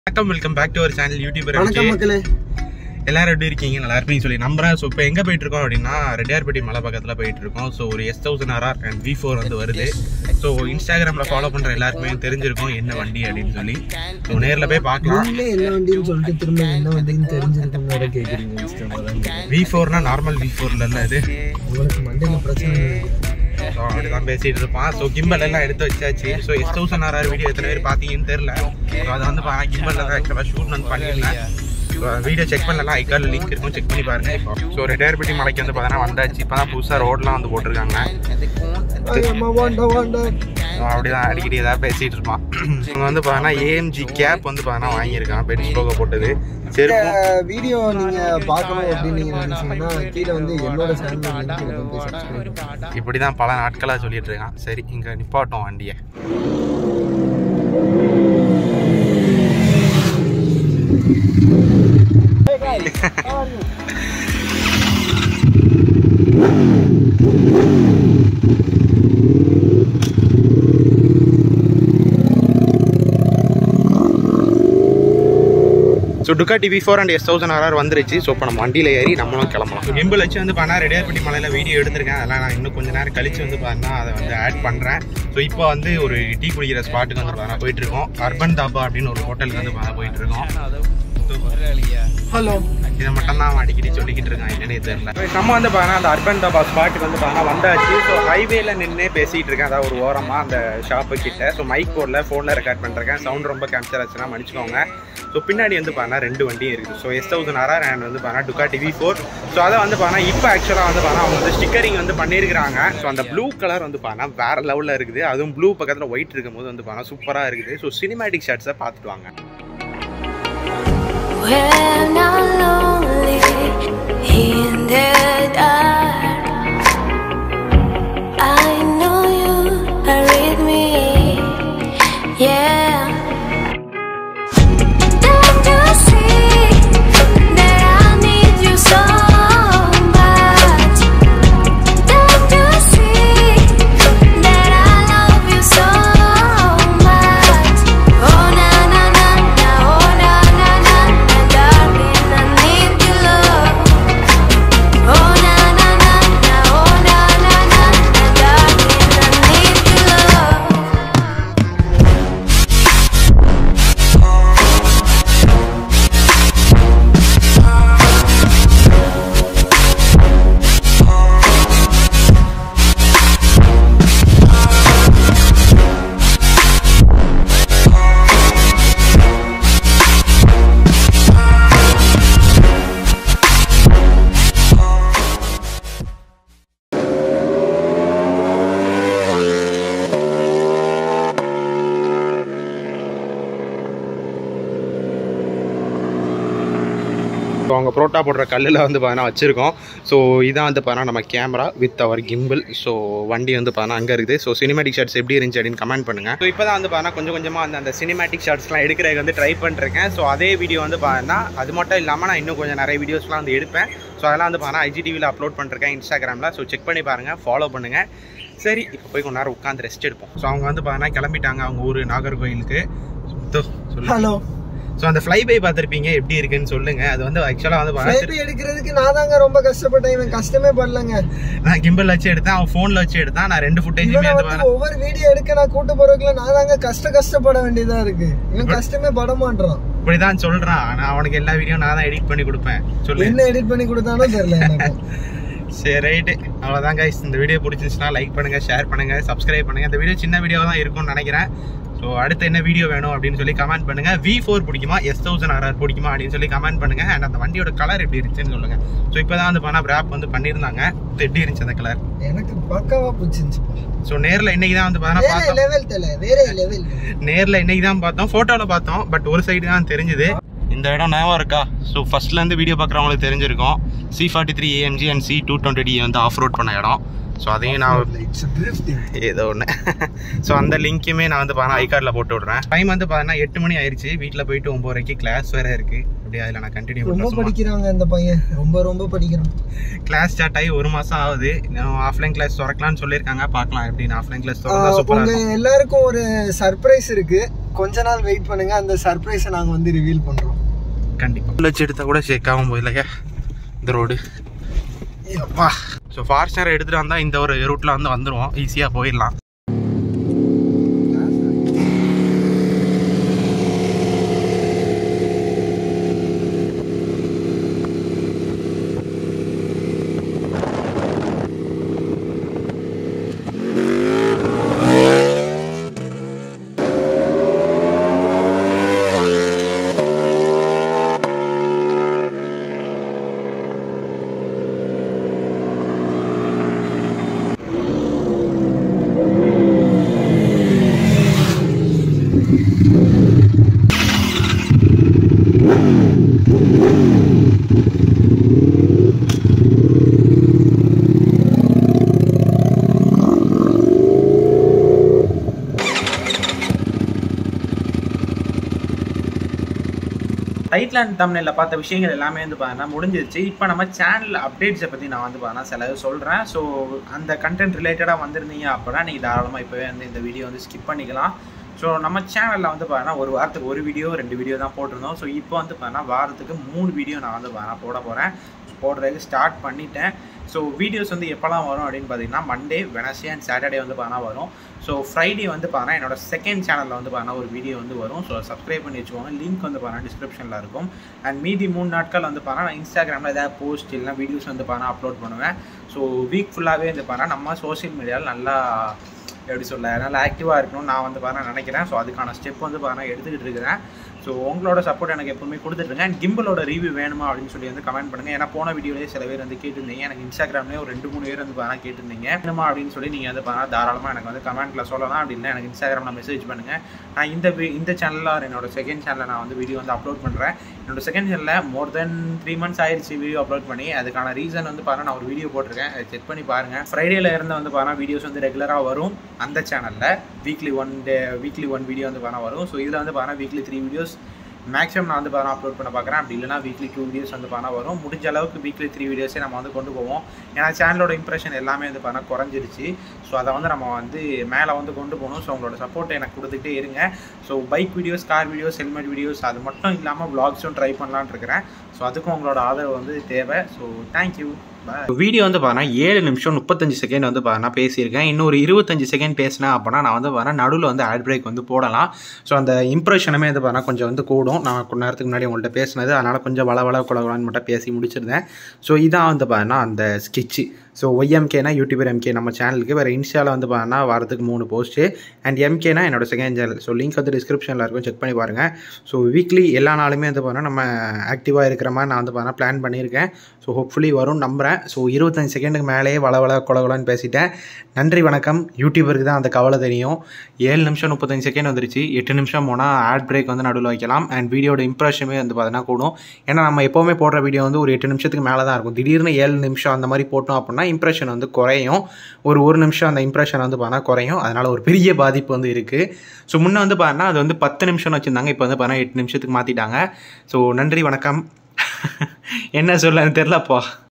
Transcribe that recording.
வணக்கம் welcome back to our channel YouTuber வணக்கம் மக்களே எல்லாரும் எப்படி இருக்கீங்க நல்லா இருப்பீங்கன்னு சொல்லி நம்புறேன் ஸோ இப்போ எங்கே போயிட்டு இருக்கோம் அப்படின்னா ரெட்டியார்பட்டி மலை பக்கத்தில் போயிட்டு இருக்கோம் ஸோ ஒரு S thousand RR and V four வந்து வருது ஸோ இன்ஸ்டாகிராமில் ஃபாலோ பண்ணுற எல்லாருக்குமே தெரிஞ்சிருக்கும் என்ன வண்டி அப்படின்னு சொல்லி ஸோ நேரில் போய் பார்க்கலாம் நீங்களே என்ன வண்டின்னு சொல்லிட்டு திரும்ப என்ன வண்டின்னு தெரிஞ்சிருக்கும் வேற கேக்குறீங்க இன்ஸ்டாகிராம் வி ஃபோர்னா நார்மல் வி ஃபோர்ல இல்லை அது உங்களுக்கு மண்டையில பிரச்சனை இல்லை. ஸோ அப்படிதான் பேசிட்டு இருப்பான் ஸோ கிம்பல் எல்லாம் எடுத்து வச்சாச்சு so S thousand RR video எத்தனை பேர் பார்த்தீங்கன்னு தெரியல ஸோ அதை வந்து கிம்பல்ல தான் ஆக்சுவலாக ஷூட் வந்து பண்ணியிருந்தேன் வீடியோ செக் பண்ணலாம் ஐக்கார்ல லிங்க் இருக்கும் செக் பண்ணி பாருங்க இப்போ ஸோ ரெட்டியார்பட்டி மலைக்கு வந்து பார்த்தீங்கன்னா வந்தாச்சு இப்போ தான் புதுசாக ரோட்லாம் வந்து போட்டிருக்காங்க ஐயம்மா, வாண்டா, வாண்டா. ஸோ அப்படிதான் அடிக்கடி ஏதாவது பேசிட்டு இருப்பான் இவங்க வந்து பார்த்தீங்கன்னா ஏஎம்ஜி கேப் வந்து பார்த்தீங்கன்னா வாங்கியிருக்கான் பெரிய லோகோ போட்டது சரி இந்த வீடியோ நீங்க பார்க்கணும் அப்படின்னு நீங்க நினைச்சீங்கன்னா கீழே வந்து என்னோட சேனல் லிங்க் இருக்கும் போய் சப்ஸ்கிரைப் பண்ணுங்க இப்படி தான் பல நாட்களாக சொல்லிட்டு இருக்கான் சரி இங்கே நிப்பாட்டும் வண்டியை so Ducati V four and S thousand RR வந்துருச்சு ஸோ இப்போ நம்ம வண்டியில் ஏறி நம்மளும் கிளம்பலாம் கிம்பிள் வச்சு வந்து பார்த்தா ரெடியார்பட்டி மலையில் வீடியோ எடுத்திருக்கேன் அதெல்லாம் நான் இன்னும் கொஞ்ச நேரம் கழிச்சு வந்து பார்த்தா அதை வந்து ஆட் பண்ணுறேன் ஸோ இப்போ வந்து ஒரு டீ குடிக்கிற ஸ்பாட்டுக்கு வந்து பார்த்தா போயிட்டு இருக்கோம் அர்பன் தாபா அப்படின்னு ஒரு ஹோட்டலுக்கு வந்து பார்த்தா போயிட்டு இருக்கோம் ஹலோ இதை மட்டும் தான் அவன் அடிக்கடி சொல்லிக்கிட்டு இருக்கான் என்னன்னே தெரியல நம்ம வந்து பார்த்தா அந்த அர்பன் தாபா ஸ்பாட்டுக்கு வந்து பார்த்தா வந்தாச்சு ஸோ ஹைவேல நின்று பேசிகிட்டு இருக்கேன் அதாவது ஒரு ஓரமாக அந்த ஷாப்பு கிட்ட ஸோ மைக் போர்டில் ஃபோனில் ரெக்கார்ட் பண்ணுறேன் சவுண்ட் ரொம்ப கேப்சர் ஆச்சுன்னா மன்னிச்சுக்கோங்க ஸோ பின்னாடி வந்து பார்த்தா ரெண்டு வண்டியும் இருக்குது so S thousand RR and வந்து பார்த்தா டுக்கா டிவி ஃபோர் ஸோ அதை வந்து பார்த்தா இப்போ ஆக்சுவலாக வந்து பார்த்தா அவங்க வந்து ஸ்டிக்கரிங் வந்து பண்ணியிருக்காங்க ஸோ அந்த ப்ளூ கலர் வந்து பார்த்தா வேற லெவலில் இருக்குது அதுவும் ப்ளூ பக்கத்தில் ஒயிட் இருக்கும் போது வந்து பார்த்தா சூப்பராக இருக்குது ஸோ சினிமேட்டிக் ஷாட்ஸை பார்த்துட்டு வாங்க When I'm lonely in the dark, I know you are with me. Yeah. Don't you see that I need you so much? Don't you see that I love you so much? Oh na na na na, oh na na na na, darling, I need your love. Oh na na na na, oh na na na na, darling, I need your love. So அவங்க புரோட்டா போடுற கல்லில் வந்து பார்த்தீங்கன்னா வச்சுருக்கோம் so இதான் வந்து பார்த்தீங்கன்னா நம்ம camera with our gimbal so வண்டி வந்து பார்த்தீங்கன்னா அங்கே இருக்குது ஸோ சினிமேட்டிக் ஷாட்ஸ் எப்படி இருந்துச்சு அப்படின்னு கமெண்ட் பண்ணுங்கள் ஸோ இப்போ தான் வந்து பார்த்தீங்கன்னா கொஞ்சம் கொஞ்சமாக அந்த அந்த சினிமேட்டிக் ஷாட்ஸ்லாம் எடுக்கிறதுக்கு வந்து ட்ரை பண்ணிருக்கேன் ஸோ அதே வீடியோ வந்து பார்த்தீங்கன்னா அது மட்டும் இல்லாமல் நான் இன்னும் கொஞ்சம் நிறைய வீடியோஸ்லாம் வந்து எடுப்பேன் ஸோ அதெல்லாம் வந்து பார்த்தீங்கன்னா ஐஜிடிவியில் அப்லோட் பண்ணிருக்கேன் இன்ஸ்டாகிராமில் ஸோ செக் பண்ணி பாருங்கள் ஃபாலோ பண்ணுங்கள் சரி இப்போ போய் கொஞ்ச நேரம் உட்காந்து ரெஸ்ட் எடுப்போம் ஸோ அவங்க வந்து பார்த்தீங்கன்னா கிளம்பிட்டாங்க அவங்க ஊர் நாகர்கோயிலுக்கு தோ, சொல்லு ஹலோ ஸோ அந்த ஃப்ளை பை பார்த்துருப்பீங்க எப்படி இருக்குன்னு சொல்லுங்க அது வந்து ஆக்சுவலாக வந்து பார்த்தீங்கன்னா பேபி எடுக்கிறதுக்கு நான் தாங்க ரொம்ப கஷ்டப்பட்டேன் இவன் கஷ்டமே படலங்க நான் கிம்பிள் வச்சு எடுத்தேன் அவன் ஃபோனில் வச்சு எடுத்தான் நான் ரெண்டு ஃபுட்டேஜுமே இவனை வந்து வந்து ஒவ்வொரு வீடியோ எடுக்க நான் கூட்டு போறதுக்குள்ள நான் தாங்க கஷ்ட கஷ்டப்பட வேண்டியதா இருக்கு இவன் கஷ்டமே பட மாட்டான் இப்படி தான் சொல்கிறான் ஆனால் அவனுக்கு எல்லா வீடியோ நான் தான் எடிட் பண்ணி கொடுப்பேன் சொல்லு என்ன எடிட் பண்ணி கொடுத்தானோ தெரியல எனக்கு சரி ரைட்டு அவ்வளோதான் guys இந்த வீடியோ பிடிச்சிருந்துச்சுன்னா லைக் பண்ணுங்கள் ஷேர் பண்ணுங்கள் சப்ஸ்கிரைப் பண்ணுங்கள் இந்த வீடியோ சின்ன வீடியோ தான் இருக்கும்னு நினைக்கிறேன் ஸோ அடுத்து என்ன வீடியோ வேணும் அப்படின்னு சொல்லி கமெண்ட் பண்ணுங்கள் வி ஃபோர் பிடிக்குமா எஸ் தௌசண்ட் ஆர்ஆர் பிடிக்குமா அப்படின்னு சொல்லி கமெண்ட் பண்ணுங்கள் அண்ட் அந்த வண்டியோட கலர் எப்படி இருந்துச்சுன்னு சொல்லுங்கள் ஸோ இப்போ தான் வந்து பண்ணா ரேப் வந்து பண்ணியிருந்தாங்க இது எப்படி இருந்துச்சு அந்த கலர் எனக்கு பக்காவா பிடிச்சிருந்துச்சுப்பா ஸோ நேரில் இன்னைக்கு தான் வந்து பார்த்தா வேற பார்த்தோம் லெவல் தெரியல வேற லெவல் நேரில் இன்னைக்கு தான் பார்த்தோம் ஃபோட்டோவில் பார்த்தோம் பட் ஒரு சைடு தான் தெரிஞ்சுது இந்த இடம் ஞாபகம் இருக்கா ஸோ ஃபர்ஸ்ட்லேருந்து வீடியோ பார்க்குறவங்களுக்கு தெரிஞ்சிருக்கும் C forty three AMG and C two twenty D வந்து ஆஃப் ரோட் பண்ண இடம் ஸோ அதையும் நான் இட்ஸ் drifting ஏதோ ஒன்று ஸோ அந்த லிங்க்குமே நான் வந்து பார்த்தா ஐகார்டில் போட்டு விட்றேன் டைம் வந்து பார்த்தீங்கன்னா எட்டு மணி ஆயிடுச்சு வீட்டில் போயிட்டு ஒம்பது வரைக்கும் கிளாஸ் வேறு இருக்குது அப்படியே அதில் நான் கண்டினியூ ரொம்ப பண்ணுறேன் படிக்கிறாங்க இந்த பையன் ரொம்ப ரொம்ப படிக்கிறான் கிளாஸ் ஸ்டார்ட் ஆகி ஒரு மாதம் ஆகுது ஆஃப்லைன் கிளாஸ் திறக்கலாம்னு சொல்லியிருக்காங்க பார்க்கலாம் எப்படின்னு ஆஃப்லைன் கிளாஸ் திறந்தா ஆஹ் சூப்பராக உங்க இருக்கும் எல்லாருக்கும் ஒரு சர்ப்ரைஸ் இருக்கு கொஞ்ச நாள் வெயிட் பண்ணுங்க அந்த சர்ப்ரைஸை நாங்கள் வந்து ரிவீல் பண்ணுறோம் கண்டிப்பாக வச்சு எடுத்தால் கூட சேர்க்காம போயில்லைங்க இந்த ரோடு அப்பா ஸோ ஃபார்ச்சுனர் எடுத்துகிட்டு வந்தால் இந்த ஒரு ரூட்டில் வந்து வந்துடுவோம் ஈஸியாக போயிடலாம் டைட்டில் அண்ட் தமிழில் பார்த்த விஷயங்கள் எல்லாமே வந்து பார்த்தீங்கன்னா முடிஞ்சிருச்சு இப்போ நம்ம சேனல் அப்டேட்ஸை பற்றி நான் வந்து பார்த்தீங்கன்னா சில சொல்கிறேன் ஸோ அந்த கண்டென்ட் ரிலேட்டடாக வந்திருந்தீங்க அப்படின்னா நீங்கள் தாராளமாக இப்போவே வந்து இந்த வீடியோ வந்து ஸ்கிப் பண்ணிக்கலாம் ஸோ நம்ம சேனலில் வந்து பார்த்தீங்கன்னா ஒரு வாரத்துக்கு ஒரு வீடியோ ரெண்டு வீடியோ தான் போட்டிருந்தோம் ஸோ இப்போ வந்து பார்த்தீங்கன்னா வாரத்துக்கு மூணு வீடியோ நான் வந்து பார்த்தீங்கன்னா போட போகிறேன் போடுறதுக்கு ஸ்டார்ட் பண்ணிட்டேன் ஸோ வீடியோஸ் வந்து எப்போல்லாம் வரும் அப்படின்னு பார்த்தீங்கன்னா மண்டே வெனஸ்டே அண்ட் சாட்டர்டே வந்து பார்த்தீங்கன்னா வரும் ஸோ ஃப்ரைடே வந்து பார்த்தீங்கன்னா என்னோட செகண்ட் சேனலில் வந்து பார்த்தீங்கன்னா ஒரு வீடியோ வந்து வரும் ஸோ சப்ஸ்கிரைப் பண்ணி வச்சுக்கோங்க லிங்க் வந்து பார்த்தீங்கன்னா டிஸ்கிரிப்ஷனில் இருக்கும் அண்ட் மீதி மூணு நாட்கள் வந்து பார்த்தீங்கன்னா நான் இன்ஸ்டாகிராமில் ஏதாவது போஸ்ட் இல்லைனா வீடியோஸ் வந்து பார்த்தீங்கன்னா அப்லோட் பண்ணுவேன் ஸோ வீக் ஃபுல்லாகவே வந்து பார்த்தீங்கன்னா நம்ம சோஷியல் மீடியாவில் நல்லா எப்படி சொல்ல நல்லா ஆக்டிவாக இருக்கணும்னு நான் வந்து பார்த்தீங்கன்னா நினைக்கிறேன் ஸோ அதுக்கான ஸ்டெப் வந்து பார்த்தீங்கன்னா எடுத்துக்கிட்டு இருக்கிறேன் ஸோ உங்களோட சப்போர்ட் எனக்கு எப்பவுமே கொடுத்துட்ருங்க அண்ட் கிம்பிளோட ரிவ்யூ வேணுமா அப்படின்னு சொல்லி வந்து கமெண்ட் பண்ணுங்கள் ஏன்னா போன வீடியோலேயே சில பேர் வந்து கேட்டிருந்தீங்க எனக்கு இன்ஸ்டாகிராம்லேயே ஒரு ரெண்டு மூணு பேர் வந்து பார்த்தா கேட்டிருந்தீங்க வேணுமா அப்படின்னு சொல்லி நீங்கள் வந்து பார்த்தா தாராளமாக எனக்கு வந்து கமெண்ட்டில் சொல்லலாம் அப்படின்னா எனக்கு இன்ஸ்டாகிராமில் மெசேஜ் பண்ணுங்கள் நான் இந்த வி- இந்த சேனலில் என்னோட செகண்ட் சேனலில் நான் வந்து வீடியோ வந்து அப்லோட் பண்ணுறேன் என்னோட செகண்ட் சேனலில் மோர் தென் த்ரீ மந்த்ஸ் ஆயிடுச்சு வீடியோ அப்லோட் பண்ணி அதுக்கான ரீசன் வந்து பாருங்க நான் ஒரு வீடியோ போட்டிருக்கேன் செக் பண்ணி பாருங்கள் ஃப்ரைடேல இருந்து வந்து பாருங்க வீடியோஸ் வந்து ரெகுலராக வரும் அந்த சேனலில் weekly one day weekly one video வந்து பாருங்க வரும் ஸோ இதில் வந்து பாருங்க வீக்லி த்ரீ வீடியோஸ் மேக்ஸிமம் நான் வந்து பாருங்க அப்லோட் பண்ண பார்க்குறேன் அப்படி இல்லைனா வீக்லி டூ வீடியோஸ் வந்து பாருங்க வரும் முடிஞ்ச அளவுக்கு வீக்லி த்ரீ வீடியோஸே நம்ம வந்து கொண்டு போவோம் ஏன்னா சேனலோட இம்ப்ரெஷன் எல்லாமே வந்து பாருங்க குறைஞ்சிருச்சு ஸோ அதை வந்து நம்ம வந்து மேலே வந்து கொண்டு போகணும் ஸோ உங்களோட சப்போர்ட் எனக்கு கொடுத்துட்டே இருங்க so bike videos car videos helmet videos அது மட்டும் இல்லாமல் vlogsம் ட்ரை பண்ணலான்னு இருக்கிறேன் ஸோ அதுக்கும் உங்களோட ஆதரவு வந்து தேவை ஸோ தேங்க்யூ வீடியோ வந்து பார்த்தீங்கன்னா ஏழு நிமிஷம் முப்பத்தஞ்சு செகண்ட் வந்து பார்த்தீங்கன்னா பேசியிருக்கேன் இன்னொரு இருபத்தஞ்சு செகண்ட் பேசினேன் அப்படின்னா நான் வந்து வரேன் நடுவில் வந்து ஆட் பிரேக் வந்து போடலாம் ஸோ அந்த இம்ப்ரெஷனுமே வந்து பார்த்தீங்கன்னா கொஞ்சம் வந்து கூடும் நான் கொஞ்ச நேரத்துக்கு முன்னாடி உங்கள்கிட்ட பேசினது அதனால் கொஞ்சம் வள வள குலகுலான்னு மட்டும் பேசி முடிச்சிருந்தேன் ஸோ இதான் வந்து பார்த்தீங்கன்னா அந்த ஸ்கெட்சு ஸோ ஒய்எம்கேனா யூடியூபர் எம்கே நம்ம சேனலுக்கு வேறு இன்ஸ்டாவில் வந்து பார்த்தீங்கன்னா வாரத்துக்கு மூணு போஸ்ட்டு அண்ட் எம்கேனா என்னோட செகண்ட் சேனல் ஸோ லிங்க் வந்து டிஸ்கிரிப்ஷனில் இருக்கும் செக் பண்ணி பாருங்கள் ஸோ வீக்லி எல்லா நாளுமே வந்து பார்த்தீங்கன்னா நம்ம ஆக்டிவாக இருக்கிற மாதிரி நான் வந்து பார்த்தீங்கன்னா பிளான் பண்ணியிருக்கேன் ஸோ ஹோப்ஃபுல்லி வரும் நம்புகிறேன் ஸோ இருபத்தஞ்சு செகண்டுக்கு மேலேயே வள வள கொலகுலன்னு பேசிட்டேன் நன்றி வணக்கம் யூடியூபருக்கு தான் அந்த கவலை தெரியும் ஏழு நிமிஷம் முப்பத்தஞ்சு செகண்ட் வந்துருச்சு எட்டு நிமிஷம் போனால் ஆட் பிரேக் வந்து நடுவில் வைக்கலாம் அண்ட் வீடியோட இம்ப்ரெஷனுமே வந்து பார்த்தீங்கன்னா கூடும் ஏன்னா நம்ம எப்போவுமே போடுற வீடியோ வந்து ஒரு எட்டு நிமிஷத்துக்கு மேலே தான் இருக்கும் திடீர்னு ஏழு நிமிஷம் அந்த மாதிரி போட்டோம் அப்படின்னா இம்ப்ரெஷன் வந்து குறையும் ஒரு ஒரு நிமிஷம் அந்த இம்ப்ரெஷன் வந்து பார்த்தா குறையும் அதனால் ஒரு பெரிய பாதிப்பு வந்து இருக்குது ஸோ முன்னே வந்து பார்த்தீங்கன்னா அது வந்து பத்து நிமிஷம்னு வச்சுருந்தாங்க இப்போ வந்து பார்த்தீங்கன்னா எட்டு நிமிஷத்துக்கு மாற்றிட்டாங்க ஸோ நன்றி வணக்கம் என்ன சொல்லன்னு தெரிலப்பா